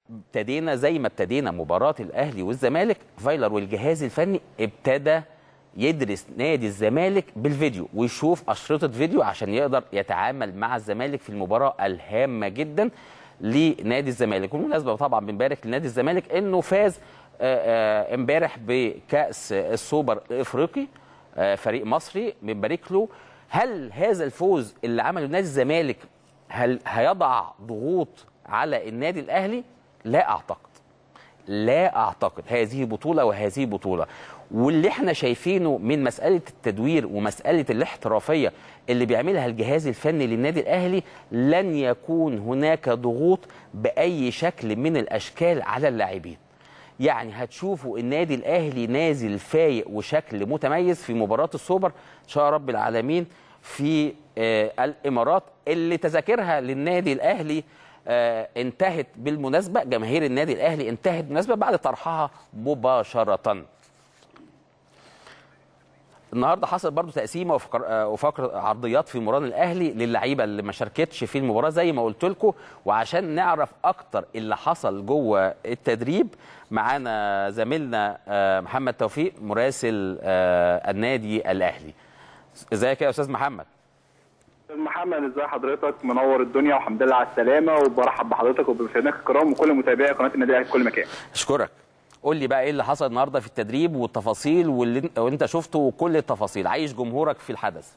ابتدينا زي ما ابتدينا مباراه الاهلي والزمالك فايلر والجهاز الفني ابتدى يدرس نادي الزمالك بالفيديو ويشوف اشرطه فيديو عشان يقدر يتعامل مع الزمالك في المباراه الهامه جدا لنادي الزمالك وبالمناسبه طبعا بنبارك لنادي الزمالك انه فاز آه، آه، امبارح بكاس السوبر الافريقي آه، فريق مصري بنبارك له هل هذا الفوز اللي عمله نادي الزمالك هل هيضع ضغوط على النادي الاهلي لا اعتقد لا اعتقد هذه بطوله وهذه بطوله واللي احنا شايفينه من مساله التدوير ومساله الاحترافيه اللي بيعملها الجهاز الفني للنادي الاهلي لن يكون هناك ضغوط باي شكل من الاشكال على اللاعبين يعني هتشوفوا النادي الاهلي نازل فايق وشكل متميز في مباراه السوبر ان شاء رب العالمين في آه الامارات اللي تذاكرها للنادي الاهلي آه انتهت بالمناسبه جماهير النادي الاهلي انتهت بالمناسبه بعد طرحها مباشره النهارده حصل برضو تقسيمه وفقر آه، وفقر عرضيات في مران الاهلي للعيبه اللي ما شاركتش في المباراه زي ما قلت لكم وعشان نعرف اكتر اللي حصل جوه التدريب معانا زميلنا آه، محمد توفيق مراسل آه، النادي الاهلي ازيك يا استاذ محمد استاذ محمد ازي حضرتك منور الدنيا والحمد لله على السلامه وبرحب بحضرتك وبمشاهدينك الكرام وكل متابعي قناه النادي الاهلي في كل مكان اشكرك قول لي بقى ايه اللي حصل النهارده في التدريب والتفاصيل واللي وانت شفته وكل التفاصيل عايش جمهورك في الحدث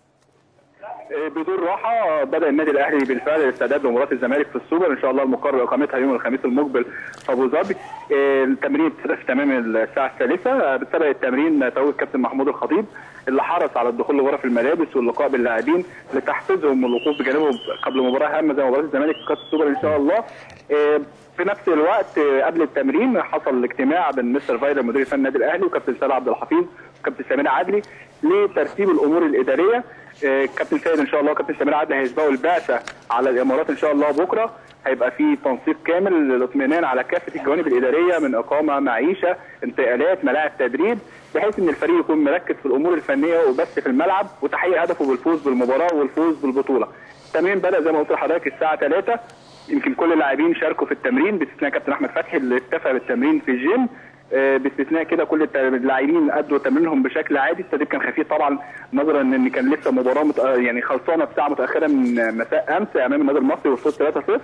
آه، بدون راحه بدا النادي الاهلي بالفعل الاستعداد لمباراه الزمالك في السوبر ان شاء الله المقرر اقامتها يوم الخميس المقبل في ابو ظبي آه، التمرين ابتدى في تمام الساعه الثالثه آه، بتبدا التمرين توجه الكابتن محمود الخطيب اللي حرص على الدخول لغرف الملابس واللقاء باللاعبين لتحفيزهم والوقوف بجانبهم قبل مباراه هامه زي مباراه الزمالك في كاس السوبر ان شاء الله آه، في نفس الوقت آه، قبل التمرين حصل اجتماع بين مستر فايلر مدير فني النادي الاهلي وكابتن سيد عبد الحفيظ وكابتن سمير عدلي لترتيب الامور الاداريه آه، كابتن سيد ان شاء الله وكابتن سمير عدلي هيسبقوا البعثه على الامارات ان شاء الله بكره هيبقى في تنسيق كامل للاطمئنان على كافه الجوانب الاداريه من اقامه معيشه انتقالات ملاعب تدريب بحيث ان الفريق يكون مركز في الامور الفنيه وبس في الملعب وتحقيق هدفه بالفوز بالمباراه والفوز بالبطوله. التمرين بدا زي ما قلت لحضرتك الساعه 3 يمكن كل اللاعبين شاركوا في التمرين باستثناء كابتن احمد فتحي اللي اتفق بالتمرين في الجيم آه، باستثناء كده كل الت- اللاعبين ادوا تمرينهم بشكل عادي التدريب كان خفيف طبعا نظرا ان كان لسه مباراه مت... آه، يعني خلصانه بساعه متاخره من مساء امس امام النادي المصري والفوز 3-0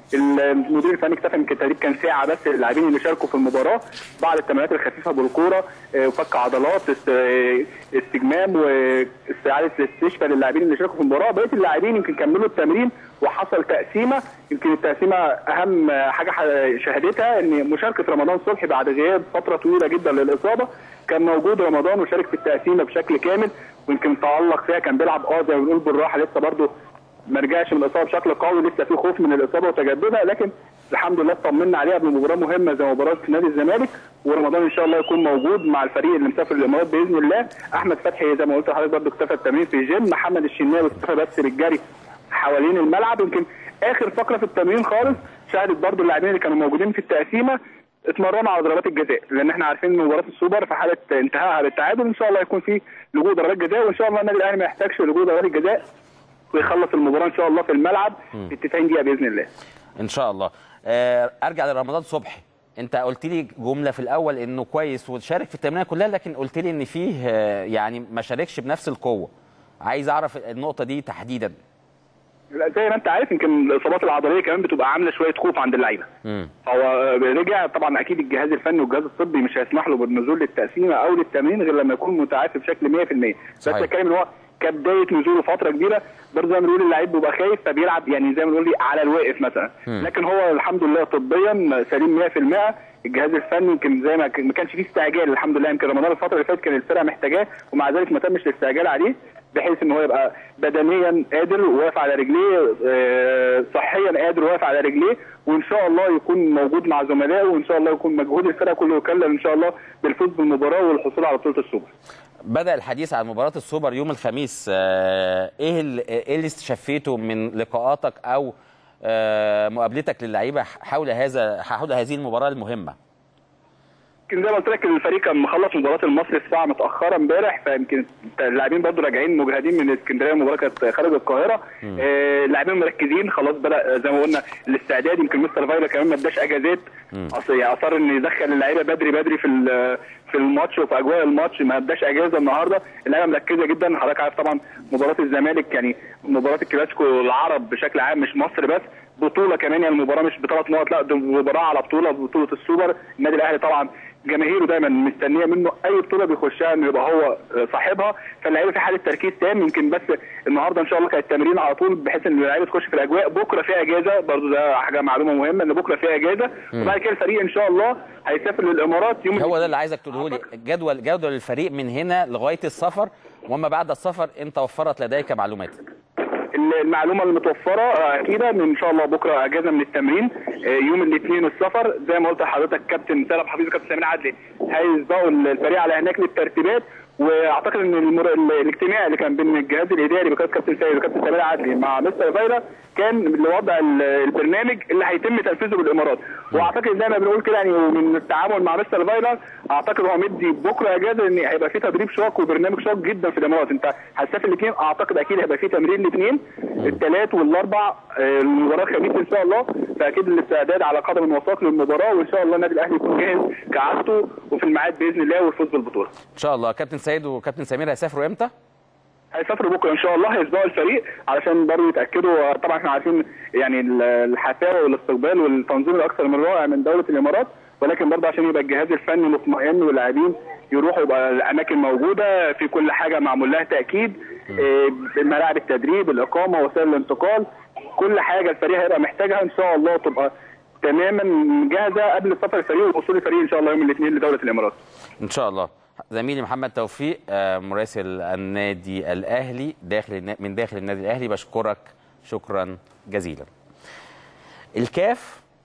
المدير الفني اكتفى ان التدريب كان ساعه بس اللاعبين اللي شاركوا في المباراه بعد التمرينات الخفيفه بالكوره آه، وفك عضلات است... آه، استجمام واستعاده الاستشفاء للاعبين اللي شاركوا في المباراه بقيه اللاعبين يمكن كملوا التمرين وحصل تقسيمه يمكن التقسيمه اهم حاجه ح- شهدتها ان مشاركه رمضان صبحي بعد غياب فتره طويله جدا للاصابه كان موجود رمضان وشارك في التقسيمه بشكل كامل ويمكن تالق فيها كان بيلعب اه زي ما بنقول بالراحه لسه برده ما رجعش من الاصابه بشكل قوي لسه في خوف من الاصابه وتجددها لكن الحمد لله اطمنا عليه قبل مباراه مهمه زي مباراه نادي الزمالك ورمضان ان شاء الله يكون موجود مع الفريق اللي مسافر الامارات باذن الله احمد فتحي زي ما قلت لحضرتك برده اكتفى التمرين في الجيم محمد الشناوي اكتفى بس بالجري حوالين الملعب يمكن اخر فقره في التمرين خالص شهدت برضو اللاعبين اللي كانوا موجودين في التقسيمه اتمرنوا على ضربات الجزاء لان احنا عارفين ان مباراه السوبر في حاله انتهائها بالتعادل ان شاء الله يكون في لجوء ضربات جزاء وان شاء الله النادي الاهلي ما يحتاجش لجوء ضربات الجزاء ويخلص المباراه ان شاء الله في الملعب في 90 دقيقه باذن الله ان شاء الله آه، ارجع لرمضان صبحي انت قلت لي جمله في الاول انه كويس وشارك في التمرين كلها لكن قلت لي ان فيه آه، يعني ما شاركش بنفس القوه عايز اعرف النقطه دي تحديدا لا، زي ما انت عارف يمكن الاصابات العضليه كمان بتبقى عامله شويه خوف عند اللعيبه مم. هو رجع طبعا اكيد الجهاز الفني والجهاز الطبي مش هيسمح له بالنزول للتقسيمه او للتمرين غير لما يكون متعافي بشكل 100% بس صحيح. الكلام ان هو كبدايه نزوله فتره كبيره برضه زي ما بنقول اللعيب بيبقى خايف فبيلعب يعني زي ما بنقول على الواقف مثلا مم. لكن هو الحمد لله طبيا سليم 100% الجهاز الفني يمكن زي ما ك- ما كانش فيه استعجال الحمد لله يمكن رمضان الفتره اللي فاتت كان الفرقه محتاجاه ومع ذلك ما تمش الاستعجال عليه بحيث ان هو يبقى بدنيا قادر وواقف على رجليه آه، صحيا قادر وواقف على رجليه وان شاء الله يكون موجود مع زملائه وان شاء الله يكون مجهود الفرقه كله يكلل ان شاء الله بالفوز بالمباراه والحصول على بطوله السوبر. بدا الحديث عن مباراه السوبر يوم الخميس آه، ايه ال- ايه اللي استشفيته من لقاءاتك او آه، مقابلتك للعيبه حول هذا حول هذه المباراه المهمه يمكن زي ما قلت لك الفريق كان مخلص مباراه المصري الساعه متاخره امبارح فيمكن اللاعبين برضه راجعين مجهدين من اسكندريه المباراه كانت خارج القاهره آه، اللاعبين مركزين خلاص بدا زي ما قلنا الاستعداد يمكن مستر فايلا كمان ما اداش اجازات أص- يعني اصر ان يدخل اللعيبه بدري بدري في ال- في الماتش وفي اجواء الماتش ما اداش اجازه النهارده اللعيبه مركزه جدا حضرتك عارف طبعا مباراه الزمالك يعني مباراه الكلاسيكو العرب بشكل عام مش مصر بس بطوله كمان يعني المباراه مش بثلاث نقط لا دي مباراه على بطوله بطوله السوبر النادي الاهلي طبعا جماهيره دايما مستنيه منه اي بطوله بيخشها انه يبقى هو صاحبها فاللعيبه في حاله تركيز تام يمكن بس النهارده ان شاء الله كانت التمرين على طول بحيث ان اللعيبه تخش في الاجواء بكره في اجازه برضو ده حاجه معلومه مهمه ان بكره في اجازه وبعد كده الفريق ان شاء الله هيسافر للامارات يوم هو ده اللي عايزك تقوله لي جدول جدول الفريق من هنا لغايه السفر وما بعد السفر ان توفرت لديك معلومات المعلومه المتوفره آه، اكيد ان ان شاء الله بكره اجازه من التمرين آه، يوم الاثنين السفر زي ما قلت لحضرتك كابتن سالم حفيظ وكابتن سمير عدلي هيسبقوا الفريق على هناك للترتيبات واعتقد ان المر... ال- الاجتماع اللي كان بين الجهاز الاداري بقياده كابتن سيد وكابتن سمير عدلي مع مستر فايرا كان لوضع ال- البرنامج اللي هيتم تنفيذه بالامارات واعتقد زي ما بنقول كده يعني من التعامل مع مستر فايرا اعتقد هو مدي بكره اجازه ان هيبقى في تدريب شاق وبرنامج شاق جدا في الامارات انت هتسافر الاثنين اعتقد اكيد هيبقى في تمرين الاثنين الثلاث والاربع آه، المباراه الخميس ان شاء الله فاكيد الاستعداد على قدم وساق للمباراه وان شاء الله النادي الاهلي يكون جاهز كعادته وفي الميعاد باذن الله والفوز بالبطوله ان شاء الله كابتن سيد وكابتن سمير هيسافروا امتى هيسافروا بكره ان شاء الله هيسبقوا الفريق علشان برضه يتاكدوا طبعا احنا عارفين يعني ال- الحفاوه والاستقبال والتنظيم الاكثر من رائع من دوله الامارات ولكن برضه عشان يبقى الجهاز الفني مطمئن واللاعبين يروحوا يبقى الاماكن موجوده في كل حاجه معمول لها تاكيد إيه، ملاعب التدريب الاقامه وسائل الانتقال كل حاجه الفريق هيبقى محتاجها ان شاء الله تبقى تماما جاهزه قبل سفر الفريق ووصول الفريق ان شاء الله يوم الاثنين لدوله الامارات ان شاء الله زميلي محمد توفيق آه، مراسل النادي الاهلي داخل النا- من داخل النادي الاهلي بشكرك شكرا جزيلا الكاف